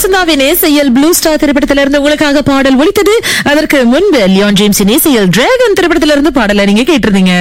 வசந்தாவின் இசையில் blue star திரைப்படத்திலிருந்து உங்களுக்காக பாடல் ஒலித்தது அதற்கு முன்பு லியோன் ஜேம்ஸின் இசையில் டிராகன் திரைப்படத்திலிருந்து பாடலை நீங்க கேட்டிருந்தீங்க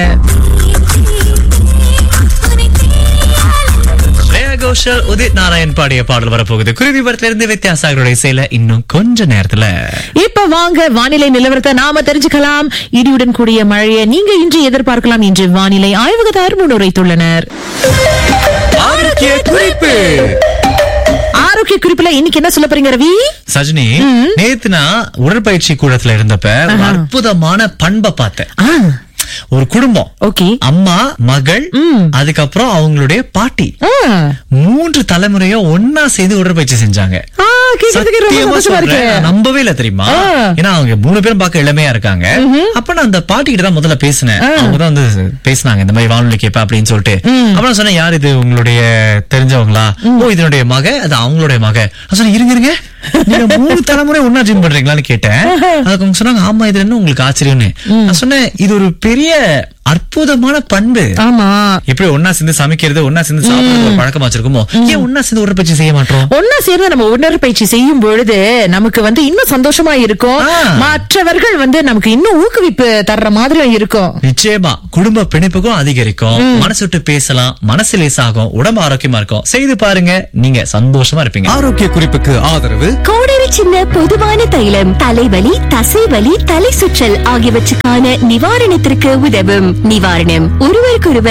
ஸ்ரேயா கோஷல் உதித் நாராயண் பாடிய பாடல் வரப்போகுது குருவி படத்துல இருந்து வித்தியாசாகரோட இசையில இன்னும் கொஞ்ச நேரத்துல இப்ப வாங்க வானிலை நிலவரத்தை நாம தெரிஞ்சுக்கலாம் இடியுடன் கூடிய மழையை நீங்க இன்று எதிர்பார்க்கலாம் என்று வானிலை ஆய்வகத்தார் முன்னுரைத்துள்ளனர் ஆரோக்கிய குறிப்பு ஆரோக்கிய குறிப்புல இன்னைக்கு என்ன சொல்ல போறீங்க ரவி சஜினி நேத்து நான் உடற்பயிற்சி கூடத்துல இருந்தப்ப ஒரு அற்புதமான பண்பை பார்த்தேன் ஆ, ஒரு குடும்பம் ஓகே அம்மா மகள் அதுக்கப்புறம் அவங்களுடைய பாட்டி ஆ. மூன்று தலைமுறையும் ஒன்னா சேர்ந்து உடற்பயிற்சி செஞ்சாங்க ஆ, கேட்கறதுக்கு ரொம்ப சத்தியமா சந்தோஷமா இருக்கு சொல்றேன். நான் நம்பவே இல்ல தெரியுமா ஆ. ஏன்னா அவங்க மூணு பேரும் பார்க்க இளமையா இருக்காங்க அப்ப நான் அந்த பாட்டி கிட்ட தான் முதல்ல பேசினேன் அவங்க தான் வந்து பேசினாங்க இந்த மாதிரி வானொலி கேப்ப அப்படின்னு சொல்லிட்டு அப்புறம் நான் சொன்னேன் யார் இது உங்களுடைய தெரிஞ்சவங்களா ஓ இதனுடைய மக அது அவங்களுடைய மக நான் சொன்னேன் இருங்க இருங்க நீங்க மூணு தலைமுறை ஒன்னா ஜிம் பண்றீங்களான்னு கேட்டேன் அதுக்கு அவங்க சொன்னாங்க ஆமா இது என்ன உங்களுக்கு ஆச்சரியம்னு நான் சொன்னேன் இது ஒரு பெரிய அற்புதமான பண்பு ஆமா எப்படி ஒன்னா சேர்ந்து சமைக்கிறது ஒன்னா சேர்ந்து சாப்பிடுறது ஒரு பழக்கமா வச்சிருக்கோமோ ஏன் ஒன்னா சேர்ந்து உடற்பயிற்சி செய்ய மாட்டோம் ஒன்னா சேர்ந்து நம்ம உடற்பயிற்சி செய்யும் பொழுது நமக்கு வந்து இன்னும் சந்தோஷமா இருக்கும் ஆ. மற்றவர்கள் வந்து நமக்கு இன்னும் ஊக்குவிப்பு தர்ற மாதிரி இருக்கும் நிச்சயமா குடும்ப பிணைப்புக்கும் அதிகரிக்கும் மனசு விட்டு பேசலாம் மனசு லேசாகும் உடம்பு ஆரோக்கியமா இருக்கும் செய்து பாருங்க நீங்க சந்தோஷமா இருப்பீங்க ஆரோக்கிய குறிப்புக்கு ஆதரவு கோடரி சின்ன பொதுவான தைலம் தலைவலி தசைவலி தலை சுற்றல் ஆகியவற்றுக்கான நிவாரணத்திற்கு உதவும் நிவாரணம் ஒருவருக்கொருவர்